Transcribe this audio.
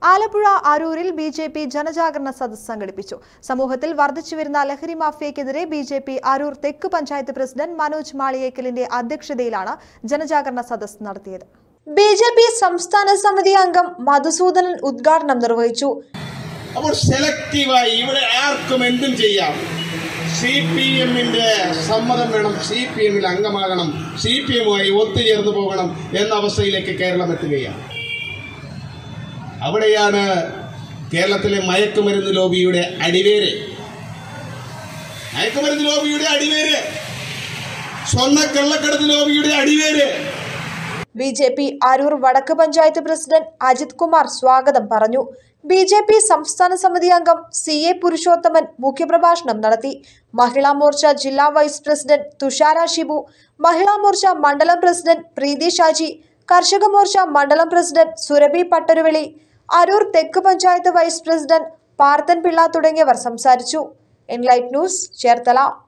ആലപ്പുഴ അരൂരിൽ B J P ജനജാഗരണ സദസ്സ് സംഘടിപ്പിച്ചു സമൂഹത്തിൽ വർദ്ധിച്ചുവരുന്ന ലഹരി മാഫിയക്കെതിരെ ബി ജെ പി അരൂർ തെക്ക് പഞ്ചായത്ത് പ്രസിഡന്റ് മനോജ് മാളിയേക്കലിന്റെ അധ്യക്ഷതയിലാണ് ജനജാഗരണ സദസ്സ് നടത്തിയത് ബി ജെ പി സംസ്ഥാന സമിതി അംഗം മധുസൂദനൻ ഉദ്ഘാടനം നിർവഹിച്ചു അപ്പോൾ സെലക്റ്റീവായി ഇവിടെ ആർക്കും എന്തും ചെയ്യാം സി പി എമ്മിന്റെ സമ്മതം വേണം സി പി എമ്മിൽ അംഗമാകണം സി പി എമ്മുമായി ഒത്തുചേർന്ന് പോകണം എന്ന അവസ്ഥയിലേക്ക് കേരളം എത്തുകയാണ് അവിടെയാണ് കേരളത്തിലെ മയക്കുമരുന്ന് ലോബിയുടെ അടിവേര് മയക്കുമരുന്ന് ലോബിയുടെ അടിവേര് സ്വർണ്ണ കള്ളക്കടത്ത് ലോബിയുടെ അടിവേര് ബി ജെ പി അരൂർ വടക്ക് പഞ്ചായത്ത് പ്രസിഡന്റ് അജിത് കുമാർ സ്വാഗതം പറഞ്ഞു ബി ജെ പി സംസ്ഥാന സമിതി അംഗം സി എ പുരുഷോത്തമൻ മുഖ്യപ്രഭാഷണം നടത്തി മഹിളാ മോർച്ച ജില്ലാ വൈസ് പ്രസിഡന്റ് തുഷാര ഷിബു മഹിളാ മോർച്ച മണ്ഡലം പ്രസിഡന്റ് പ്രീതി ഷാജി കർഷക മോർച്ച മണ്ഡലം പ്രസിഡന്റ് സുരഭി പട്ടരുവിളി അരൂർ തെക്ക് പഞ്ചായത്ത് വൈസ് പ്രസിഡന്റ് പാർത്തൻ പിള്ള തുടങ്ങിയവർ സംസാരിച്ചു എൻലൈറ്റ് ന്യൂസ് ചേർത്തല